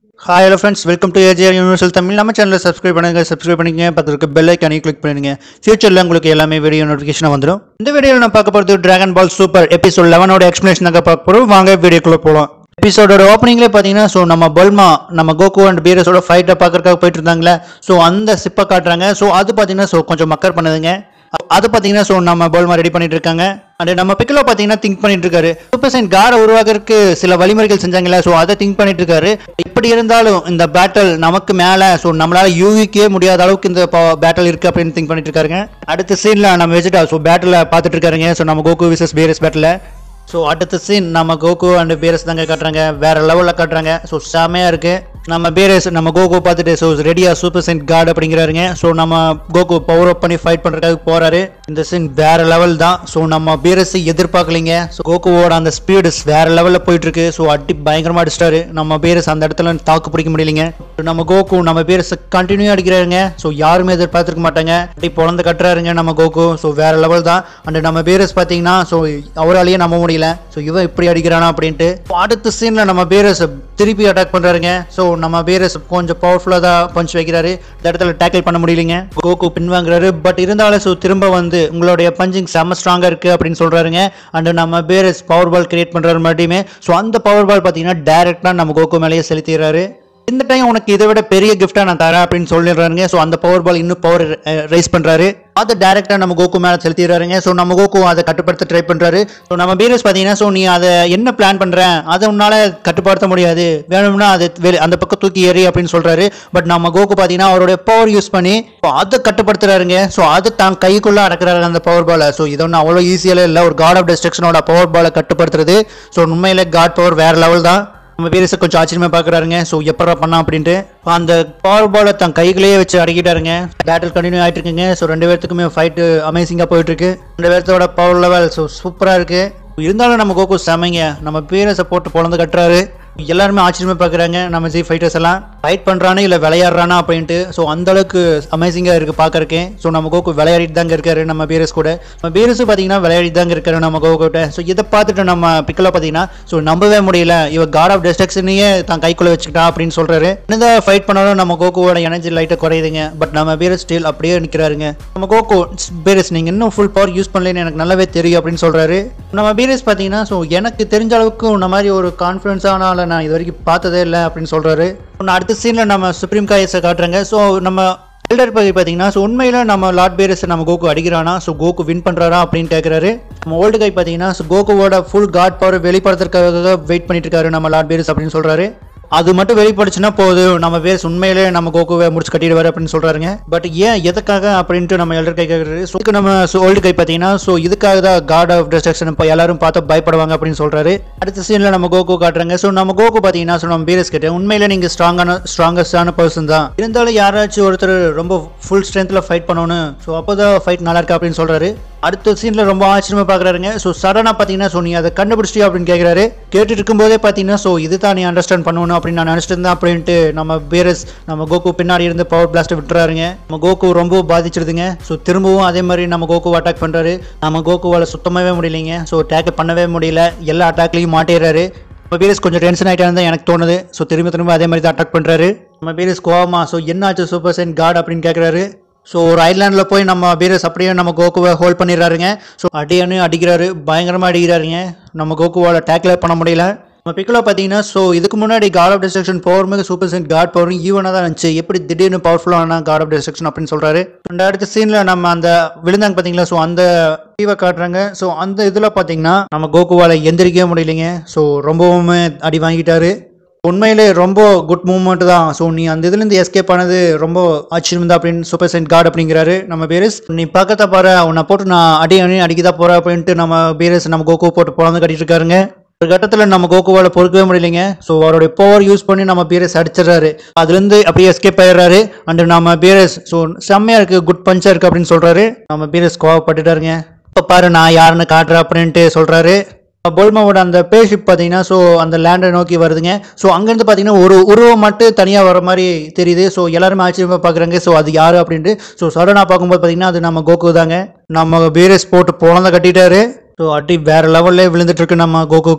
hi hello friends welcome to AGR universal Tamil நம்ம சேனலை subscribe பண்ணுங்க சப்ஸ்கிரைப் பண்ணிக்கங்க பக்கத்துக்கு பெல் ஐக்கானே கிளிக் பண்ணுங்க ஃபியூச்சரில் உங்களுக்கு எல்லாமே வீடியோ நோட்டிஃபிகேஷன் வந்துடும் இந்த வீடியோவில் நான் பார்க்க போகிறது டிராகன் பால் சூப்பர் எபிசோட் லெவனோட எக்ஸ்பிளேஷன் தாங்க பார்க்க போகிறோம் வாங்க வீடியோக்குள்ளே போகலாம் எபிசோடோட ஓப்பனிங்லேயே பார்த்தீங்கன்னா ஸோ நம்ம பல்மா நம்ம கோகு அண்ட் பீரஸோட ஃபைட்டை பார்க்கறதுக்காக போயிட்டு இருந்தாங்களே ஸோ அந்த சிப்பை காட்டுறாங்க ஸோ அது பார்த்தீங்கன்னா ஸோ கொஞ்சம் மக்கர் பண்ணுதுங்க அது பார்த்தீங்கன்னா ஸோ நம்ம பவுல்மா ரெடி பண்ணிட்டு இருக்காங்க அண்ட் நம்ம பிக்கலோ பார்த்தீங்கன்னா திங்க் பண்ணிட்டு இருக்காரு சூப்பர் சைன் காரை உருவாக்குறதுக்கு சில வழிமுறைகள் செஞ்சாங்களே ஸோ அதை திங்க் பண்ணிட்டு இருக்காரு இப்படி இருந்தாலும் இந்த பேட்டில் நமக்கு மேலே ஸோ நம்மளால யூகிக்கவே முடியாத அளவுக்கு இந்த பேட்டில் இருக்கு அப்படின்னு திங்க் பண்ணிட்டு இருக்காருங்க அடுத்த சீனில் நம்ம வெஜிடா ஸோ பேட்டில் பார்த்துட்டு இருக்காருங்க ஸோ நம்ம Goku versus Beerus battle so அடுத்த சீன் நம்ம கோகு அண்ட் பேரஸ் தாங்க காட்டுறாங்க வேற லெவலில் காட்டுறாங்க ஸோ செமையாக இருக்கு நம்ம பேரஸ் நம்ம கோகு பார்த்துட்டு ஸோ ரெடியா சூப்பர் சைன் கார்டு அப்படிங்கிறாருங்க ஸோ நம்ம கோகு பவர் அப் பண்ணி ஃபைட் பண்ணுறதுக்காக போறாரு இந்த சீன் வேற லெவல் தான் ஸோ நம்ம பேரஸ் எதிர்பார்க்கலைங்க ஸோ கோகுவோட அந்த ஸ்பீடு வேற லெவலில் போயிட்டு இருக்கு ஸோ அடி பயங்கரமாக அடிச்சிட்டாரு நம்ம பேரஸ் அந்த இடத்துல தாக்கு பிடிக்க முடியலைங்க நம்ம கோகு நம்ம பேரஸ் கண்டினியூ அடிக்கிறாருங்க ஸோ யாருமே எதிர்பார்த்துருக்க மாட்டாங்க அப்படி பொழந்து கட்டுறாருங்க நம்ம கோகு ஸோ வேற லெவல் தான் அண்ட் நம்ம பேரஸ் பார்த்தீங்கன்னா ஸோ அவராலேயே நம்ப முடியல ஸோ இவன் இப்படி அடிக்கிறானா அப்படின்ட்டு அடுத்த சீனில் நம்ம பேரஸ் திருப்பி அட்டாக் பண்ணுறாருங்க ஸோ நம்ம பேரஸ் கொஞ்சம் பவர்ஃபுல்லாக தான் பஞ்ச் வைக்கிறாரு இந்த இடத்துல டேக்கிள் பண்ண முடியலைங்க கோகு பின்வாங்குறாரு பட் இருந்தாலும் ஸோ திரும்ப வந்து உங்களுடைய பஞ்சிங் செம்ம ஸ்ட்ராங்காக இருக்குது அப்படின்னு சொல்கிறாருங்க அண்ட் நம்ம பேரஸ் பவர் பால் கிரியேட் பண்ணுறாரு மறுபடியுமே ஸோ அந்த பவர் பால் பார்த்தீங்கன்னா டேரெக்டாக நம்ம கோகு மேலேயே செலுத்திடுறாரு இந்த டைம் உனக்கு இதை விட பெரிய கிஃப்டா நான் தரேன் அப்படின்னு சொல்லிடுறாருங்க ஸோ அந்த பவர் பால் இன்னும் பவர் ரைஸ் பண்றாரு அதை டேரக்டா நம்ம கோகு மேலே செலுத்திடுறாருங்க ஸோ நம்ம கோகு அதை கட்டுப்படுத்த ட்ரை பண்றாரு ஸோ நம்ம பீரஸ் பார்த்தீங்கன்னா ஸோ நீ அதை என்ன பிளான் பண்ற அதை உன்னால கட்டுப்படுத்த முடியாது வேணும்னா அதை வெளி- அந்த பக்கம் தூக்கி ஏறி அப்படின்னு சொல்றாரு பட் நம்ம கோகு பார்த்தீங்கன்னா அவருடைய பவர் யூஸ் பண்ணி so அதை கட்டுப்படுத்துறாருங்க ஸோ அதை தான் கைக்குள்ள அடக்குறாரு அந்த பவர் பாலை ஸோ இது ஒன்றும் அவ்வளோ ஈஸியாக இல்லை ஒரு காட் ஆஃப் டிஸ்ட்ரக்ஷனோட பவர் பாலை கட்டுப்படுத்துறது ஸோ உண்மையில காட் பவர் வேற லெவல் தான் நம்ம பேரஸை கொஞ்சம் ஆச்சரியமா பார்க்குறாருங்க ஸோ எப்படா பண்ணா அப்படின்ட்டு அந்த பவர் பாலை தன் கைகளையே வச்சு அடக்கிட்டாருங்க பேட்டில் கண்டினியூ ஆயிட்டு இருக்குங்க ஸோ ரெண்டு பேர்த்துக்குமே ஃபைட்டு அமேசிங்காக போயிட்டு இருக்கு ரெண்டு பேர்த்தோட பவர் லெவல் ஸோ சூப்பராக இருக்கு இருந்தாலும் நம்ம கோகு செமைங்க நம்ம பேரஸை போட்டு பொழந்து கட்டுறாரு எல்லாருமே ஆச்சரியமா பார்க்குறாங்க நம்ம ஜி ஃபைட்டர்ஸ் எல்லாம் ஃபைட் பண்ணுறானே இல்லை விளையாடுறானா அப்படின்ட்டு ஸோ அந்த அளவுக்கு அமேசிங்காக இருக்குது பார்க்கறக்கே ஸோ நம்ம கோகு விளையாடிட்டு தாங்க இருக்காரு நம்ம பீரஸ் கூட நம்ம பீரஸ் பார்த்தீங்கன்னா விளையாடிட்டு தாங்க இருக்காரு நம்ம கோகுட்ட ஸோ இதை பார்த்துட்டு நம்ம பிக்கல பார்த்தீங்கன்னா ஸோ நம்பவே முடியல இவ காட் ஆஃப் டெஸ்ட்ரக்ஷனையே தான் கைக்குள்ள வச்சுக்கிட்டா அப்படின்னு சொல்றாரு என்னதான் ஃபைட் பண்ணாலும் நம்ம கோகுவோட எனர்ஜி லைட்டாக குறையுதுங்க பட் நம்ம பீரஸ் ஸ்டில் அப்படியே நிற்கிறாருங்க நம்ம கோகு பீரஸ் நீங்கள் இன்னும் ஃபுல் பவர் யூஸ் பண்ணலன்னு எனக்கு நல்லாவே தெரியும் அப்படின்னு சொல்றாரு நம்ம பீரஸ் பார்த்தீங்கன்னா ஸோ எனக்கு தெரிஞ்ச அளவுக்கு உன்ன மாதிரி ஒரு கான்ஃபிடன்ஸான ஆளை நான் இது வரைக்கும் பார்த்ததே இல்லை அப்படின்னு சொல்றாரு ஒன்று அடுத்த சீனில் நம்ம சுப்ரீம் காயஸை காட்டுறாங்க ஸோ நம்ம எல்டர் பகுதி பார்த்தீங்கன்னா ஸோ உண்மையில் நம்ம லார்ட் பேரஸ் நம்ம கோகு அடிக்கிறானா ஸோ கோகு வின் பண்ணுறாரா அப்படின்னு கேட்குறாரு நம்ம ஓல்டு கை பார்த்தீங்கன்னா ஸோ கோகுவோட ஃபுல் காட் பவர் வெளிப்படுத்துறதுக்காக வெயிட் பண்ணிட்டு இருக்காரு நம்ம லார்ட் பேரஸ் அப்படின்னு சொல்றாரு அது மட்டும் வெளிப்படுச்சுன்னா போதும் நம்ம பேர் உண்மையிலே நம்ம கோகுவை முடிச்சு கட்டிடுவார் அப்படின்னு சொல்றாருங்க பட் ஏன் எதுக்காக அப்படின்ட்டு நம்ம எல்டர் கை கேட்குறாரு ஸோ இதுக்கு நம்ம ஓல்டு கை பார்த்தீங்கன்னா ஸோ இதுக்காக தான் காட் ஆஃப் டிஸ்ட்ரக்ஷன் இப்போ எல்லாரும் பார்த்து பயப்படுவாங்க அப்படின்னு சொல்றாரு அடுத்த சீனில் நம்ம கோகு காட்டுறாங்க ஸோ நம்ம கோகு பார்த்தீங்கன்னா ஸோ நம்ம பீரஸ் கிட்ட உண்மையிலே நீங்கள் ஸ்ட்ராங்கான ஸ்ட்ராங்கஸ்டான பர்சன் தான் இருந்தாலும் யாராச்சும் ஒருத்தர் ரொம்ப ஃபுல் ஸ்ட்ரென்த்தில் ஃபைட் பண்ணணும் ஸோ அப்போ தான் ஃபைட் நல்லா இருக்கா அப்படின்னு சொல்றாரு அடுத்த சீனில் ரொம்ப ஆச்சரியமா பார்க்குறாருங்க ஸோ சடனாக பார்த்தீங்கன்னா ஸோ நீ அதை கண்டுபிடிச்சிட்டியா அப்படின்னு கேட்குறாரு கேட்டுட்டு இருக்கும்போதே பார்த்தீங்கன்னா ஸோ இதுதான் நீ அண்டர்ஸ்டாண்ட் பண்ணணும் அப்படின்னு நான் நினச்சிட்டு இருந்தேன் அப்படின்ட்டு நம்ம பேரஸ் நம்ம கோகு பின்னாடி இருந்து பவர் பிளாஸ்ட்டை விட்டுறாருங்க நம்ம கோகு ரொம்ப பாதிச்சிடுதுங்க ஸோ திரும்பவும் அதே மாதிரி நம்ம கோகு அட்டாக் பண்ணுறாரு நம்ம கோகுவால் சுத்தமாகவே முடியலைங்க ஸோ அட்டாக் பண்ணவே முடியல எல்லா அட்டாக்லையும் மாட்டிடுறாரு நம்ம பீரஸ் கொஞ்சம் டென்ஷன் ஆகிட்டான்னு தான் எனக்கு தோணுது ஸோ திரும்ப திரும்ப அதே மாதிரி தான் அட்டாக் பண்ணுறாரு நம்ம பீரஸ் கோவமா ஸோ என்னாச்சு சூப்பர் சைன் காட் அப்படின்னு கேட்குறாரு ஸோ ஒரு ஐலாண்டில் போய் நம்ம பீரஸ் அப்படியே நம்ம கோகுவை ஹோல்ட் பண்ணிடுறாருங்க ஸோ அடியானு அடிக்கிறாரு பயங்கரமாக அடிக்கிறாருங்க நம்ம கோகுவால் டேக்கில் பண்ண முடியல நம்ம பிக்கலோ பார்த்தீங்கன்னா ஸோ இதுக்கு முன்னாடி காட் ஆஃப் டிஸ்ட்ரக்ஷன் பவர் மிக சூப்பர் சைன் காட் பவரும் ஈவனாக தான் இருந்துச்சு எப்படி திடீர்னு பவர்ஃபுல்லான காட் ஆஃப் டிஸ்ட்ரக்ஷன் அப்படின்னு சொல்கிறாரு அண்ட் அடுத்த சீனில் நம்ம அந்த விழுந்தாங்க பார்த்தீங்களா ஸோ அந்த தீவை காட்டுறாங்க ஸோ அந்த இதில் பார்த்தீங்கன்னா நம்ம கோகுவால் எந்திரிக்கவே முடியலைங்க ஸோ ரொம்பவுமே அடி வாங்கிட்டாரு உண்மையிலே ரொம்ப குட் மூவ்மெண்ட் தான் ஸோ நீ அந்த இதுலேருந்து எஸ்கேப் ஆனது ரொம்ப ஆச்சரியம் தான் அப்படின்னு சூப்பர் சைன் காட் அப்படிங்கிறாரு நம்ம பேரஸ் நீ பக்கத்தை பாரு உன்னை போட்டு நான் அடி அணி அடிக்கதான் போற அப்படின்ட்டு நம்ம பேரஸ் நம்ம கோகோ போட்டு பிறந்து கட்டிட்டு இருக்காருங்க ஒரு கட்டத்தில் நம்ம கோகுவால் பொறுக்கவே முடியலைங்க ஸோ அவருடைய பவர் யூஸ் பண்ணி நம்ம பீரஸ் அடிச்சிடுறாரு அதுலேருந்து அப்படியே எஸ்கேப் ஆயிடுறாரு அண்ட் நம்ம பீரஸ் ஸோ செம்மையா இருக்கு குட் பஞ்சா இருக்கு அப்படின்னு சொல்றாரு நம்ம பீரஸ் கோவப்பட்டுட்டாருங்க இப்போ பாரு நான் யாருன்னு காட்டுறேன் அப்படின்ட்டு சொல்றாரு போல்மாவோட அந்த பேஷிப் பார்த்தீங்கன்னா ஸோ அந்த லேண்டை நோக்கி வருதுங்க ஸோ அங்கேருந்து பார்த்தீங்கன்னா ஒரு உருவம் மட்டும் தனியாக வர மாதிரி தெரியுது ஸோ எல்லாருமே ஆச்சரியமாக பார்க்குறாங்க ஸோ அது யார் அப்படின்ட்டு ஸோ சடனாக பார்க்கும்போது பார்த்தீங்கன்னா அது நம்ம கோகு தாங்க நம்ம பீரஸ் போட்டு பொழந்த கட்டிட்டாரு ஸோ அடி வேற லெவல்லே விழுந்துட்டு இருக்கு நம்ம கோகுக்கு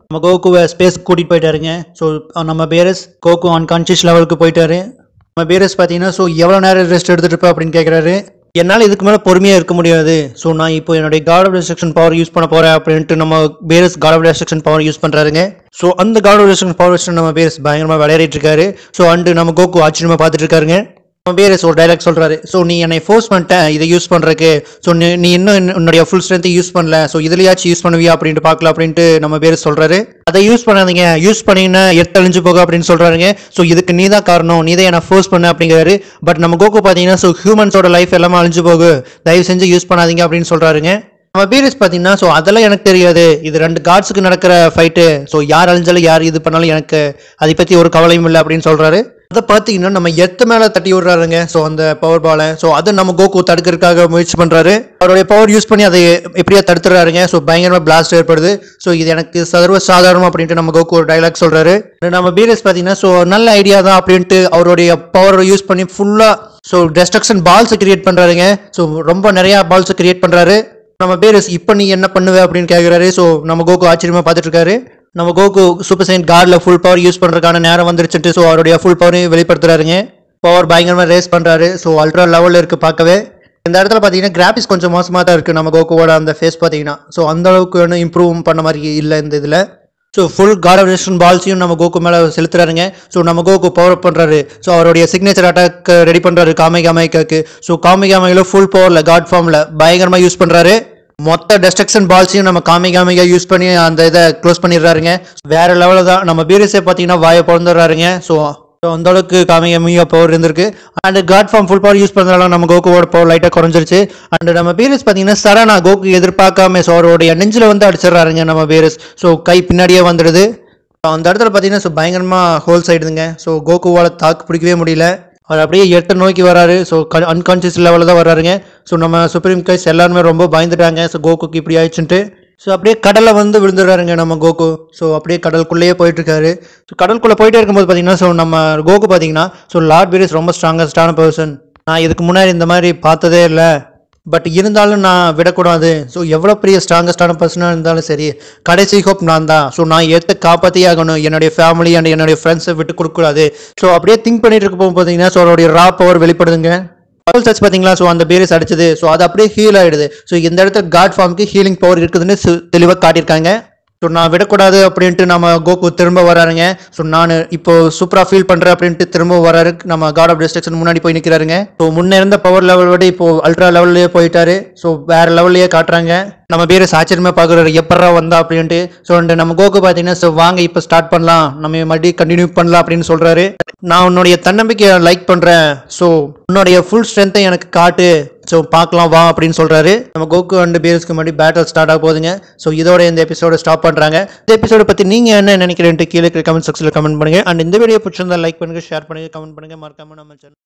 நம்ம கோகுவை ஸ்பேஸ் கூட்டிகிட்டு போயிட்டாருங்க ஸோ நம்ம பேரஸ் கோகு அன்கான்ஷியஸ் லெவலுக்கு போயிட்டாரு நம்ம பேரஸ் பார்த்தீங்கன்னா ஸோ எவ்வளோ நேரம் ரெஸ்ட் எடுத்துட்டு இருப்ப அப்படின்னு கேட்குறாரு என்னால் இதுக்கு மேலே பொறுமையாக இருக்க முடியாது ஸோ நான் இப்போ என்னுடைய god of destruction power use பண்ண போகிறேன் அப்படின்ட்டு நம்ம Beerus god of destruction power use பண்ணுறாருங்க ஸோ அந்த காட் ஆஃப் ரெஸ்ட்ரக்ஷன் பவர் வச்சு நம்ம பேரஸ் பயங்கரமாக விளையாடிட்டு இருக்காரு ஸோ அண்டு நம்ம கோகு ஆச்சரியமாக பார்த்துட்டு இருக்காருங்க நம்ம பேரஸ் ஒரு டைலாக் சொல்கிறாரு ஸோ நீ என்னை ஃபோர்ஸ் பண்ணிட்டேன் இதை யூஸ் பண்ணுறக்கு ஸோ நீ நீ இன்னும் இன்னும் உன்னுடைய ஃபுல் ஸ்ட்ரென்த்தை யூஸ் பண்ணல ஸோ இதுலையாச்சும் யூஸ் பண்ணுவியா அப்படின்ட்டு பார்க்கல அப்படின்ட்டு நம்ம பேரஸ் சொல்கிறாரு அதை யூஸ் பண்ணாதீங்க யூஸ் பண்ணிங்கன்னா எத்தழிஞ்சு போக அப்படின்னு சொல்கிறாருங்க ஸோ இதுக்கு நீ தான் காரணம் நீ தான் என்னை ஃபோர்ஸ் பண்ண அப்படிங்கிறாரு பட் நம்ம கோகு பார்த்தீங்கன்னா ஸோ ஹியூமன்ஸோட லைஃப் எல்லாமே அழிஞ்சு போகு தயவு செஞ்சு யூஸ் பண்ணாதீங்க அப்படின்னு சொல்கிறாருங்க நம்ம பீரியஸ் பார்த்தீங்கன்னா ஸோ அதெல்லாம் எனக்கு தெரியாது இது ரெண்டு காட்ஸுக்கு நடக்கிற ஃபைட்டு ஸோ யார் அழிஞ்சாலும் யார் இது பண்ணாலும் எனக்கு அதை பற்றி ஒரு கவலையும் இல்லை அப்படின்னு சொல்கிறாரு அதை பார்த்தீங்கன்னா நம்ம எத்த மேலே தட்டி விடுறாருங்க ஸோ அந்த பவர் பாலை ஸோ அதை நம்ம கோகு தடுக்கிறதுக்காக முயற்சி பண்ணுறாரு அவருடைய பவர் யூஸ் பண்ணி அதை எப்படியா தடுத்துறாருங்க ஸோ பயங்கரமாக பிளாஸ்ட் ஏற்படுது ஸோ இது எனக்கு சர்வ சாதாரணம் அப்படின்ட்டு நம்ம கோகு ஒரு டைலாக் சொல்கிறாரு நம்ம பீரியஸ் பார்த்தீங்கன்னா ஸோ நல்ல ஐடியா தான் அப்படின்ட்டு அவருடைய பவரை யூஸ் பண்ணி ஃபுல்லாக ஸோ டெஸ்ட்ரக்ஷன் பால்ஸ் கிரியேட் பண்ணுறாருங்க ஸோ ரொம்ப நிறையா பால்ஸ் கிரியேட் பண்ணுறாரு நம்ம பேர் இப்போ நீ என்ன பண்ணுவ அப்படின்னு கேட்குறாரு ஸோ நம்ம கோகு ஆச்சரியமா பார்த்துட்டு இருக்காரு நம்ம கோகு சூப்பர் சைன் கார்டில் ஃபுல் பவர் யூஸ் பண்ணுறதுக்கான நேரம் வந்துருச்சுட்டு ஸோ அவருடைய ஃபுல் பவரையும் வெளிப்படுத்துறாருங்க பவர் பயங்கரமாக ரேஸ் பண்ணுறாரு ஸோ அல்ட்ரா லெவலில் இருக்குது பார்க்கவே இந்த இடத்துல பார்த்தீங்கன்னா கிராஃபிக்ஸ் கொஞ்சம் மோசமாக தான் இருக்குது நம்ம கோகுவோட அந்த ஃபேஸ் பார்த்தீங்கன்னா ஸோ அந்த அளவுக்கு ஒன்றும் இம்ப்ரூவ் பண்ண மாதிரி இல்லை இந்த இதில் ஸோ ஃபுல் காட் ஆஃப் ரெஸ்டன் பால்ஸையும் நம்ம கோகு மேலே செலுத்துறாருங்க ஸோ நம்ம கோகு பவர் பண்ணுறாரு ஸோ அவருடைய சிக்னேச்சர் அட்டாக் ரெடி பண்ணுறாரு காமை காமைக்காக்கு ஸோ காமை காமையில் ஃபுல் பவரில் காட் ஃபார்மில் பயங்கரமாக யூஸ் பண்ணுறாரு மொத்த டெஸ்ட்ரக்ஷன் பால்ஸையும் நம்ம காமி காமிகா யூஸ் பண்ணி அந்த இதை க்ளோஸ் பண்ணிடுறாருங்க வேற லெவலில் தான் நம்ம பீரியஸே பார்த்தீங்கன்னா வாயை பிறந்துடுறாருங்க ஸோ அந்த அளவுக்கு காமிகா பவர் இருந்திருக்கு and god form full power use பண்ணுறதால நம்ம கோகுவோட பவர் லைட்டாக குறைஞ்சிருச்சு அண்ட் நம்ம பீரியஸ் பார்த்தீங்கன்னா சரணா கோகு எதிர்பார்க்காம ஸோ அவருடைய நெஞ்சில் வந்து அடிச்சிடுறாருங்க நம்ம பீரியஸ் ஸோ கை பின்னாடியே வந்துடுது அந்த இடத்துல பார்த்தீங்கன்னா ஸோ பயங்கரமாக ஹோல்ஸ் ஆயிடுதுங்க ஸோ கோகுவால் தாக்கு பிடிக்கவே முடியல அவர் அப்படியே எட்ட நோக்கி வராரு ஸோ அன்கான்ஷியஸ் லெவலில் தான் வராருங்க ஸோ நம்ம சுப்ரீம் கைஸ் எல்லாருமே ரொம்ப பயந்துட்டாங்க ஸோ கோகுக்கு இப்படி ஆயிடுச்சுன்ட்டு ஸோ அப்படியே கடலில் வந்து விழுந்துடுறாருங்க நம்ம கோகு ஸோ அப்படியே கடலுக்குள்ளேயே போயிட்டு இருக்காரு ஸோ கடலுக்குள்ளே போயிட்டே இருக்கும்போது பார்த்தீங்கன்னா ஸோ நம்ம கோகு பார்த்தீங்கன்னா ஸோ லார்ட் பீரிஸ் ரொம்ப ஸ்ட்ராங்கஸ்டான பர்சன் நான் இதுக்கு முன்னாடி இந்த மாதிரி பார்த்ததே இல்லை பட் இருந்தாலும் நான் விடக்கூடாது ஸோ எவ்வளோ பெரிய ஸ்ட்ராங்கஸ்டான பர்சனாக இருந்தாலும் சரி கடைசி ஹோப் நான் தான் ஸோ நான் எடுத்து காப்பாற்றியே ஆகணும் என்னுடைய ஃபேமிலி அண்ட் என்னுடைய ஃப்ரெண்ட்ஸை விட்டு கொடுக்கக்கூடாது ஸோ அப்படியே திங்க் பண்ணிட்டு இருக்க போது பார்த்தீங்கன்னா ஸோ அவருடைய ரா பவர் வெளிப்படுதுங்க பவல் டச் பார்த்தீங்களா ஸோ அந்த பேரஸ் அடிச்சது ஸோ அது அப்படியே ஹீல் ஆயிடுது ஸோ இந்த இடத்துல காட் ஃபார்முக்கு ஹீலிங் பவர் இருக்குதுன்னு தெளிவாக காட்டியிருக்காங்க ஸோ நான் விடக்கூடாது அப்படின்ட்டு நம்ம கோகு திரும்ப வராருங்க ஸோ நான் இப்போ சூப்பராக ஃபீல் பண்ணுறேன் அப்படின்ட்டு திரும்ப வராரு நம்ம காட் ஆஃப் டிஸ்ட்ரக்ஷன் முன்னாடி போய் நிற்கிறாருங்க ஸோ முன்னே இருந்த பவர் லெவல் விட இப்போ அல்ட்ரா லெவல்லையே போயிட்டாரு ஸோ வேற லெவல்லையே காட்டுறாங்க நம்ம பேர் ஆச்சரியமா பார்க்குறாரு எப்படா வந்தா அப்படின்ட்டு ஸோ நம்ம கோகு பார்த்தீங்கன்னா ஸோ வாங்க இப்போ ஸ்டார்ட் பண்ணலாம் நம்ம மறுபடியும் கண்டினியூ பண்ணலாம் அப்படின்னு சொல்கிறாரு நான் உன்னுடைய தன்னம்பிக்கையை லைக் பண்ணுறேன் ஸோ உன்னுடைய ஃபுல் ஸ்ட்ரென்த்தை எனக்கு காட்டு ஸோ பார்க்கலாம் வா அப்படின்னு சொல்கிறாரு நம்ம கோகு அண்ட் பேர்ஸ்க்கு முன்னாடி பேட்டல் ஸ்டார்ட் ஆக போகுதுங்க ஸோ இதோட இந்த எபிசோட ஸ்டாப் பண்ணுறாங்க இந்த எபிசோட பற்றி நீங்கள் என்ன நினைக்கிறேன்ட்டு கீழே கமெண்ட் செக்ஷனில் கமெண்ட் பண்ணுங்கள் அண்ட் இந்த வீடியோ பிடிச்சிருந்தா லைக் பண்ணுங்கள் ஷேர் பண்ணுங்கள் கமெண்ட் பண்ணுங்கள் மறக்காம நம்ம channel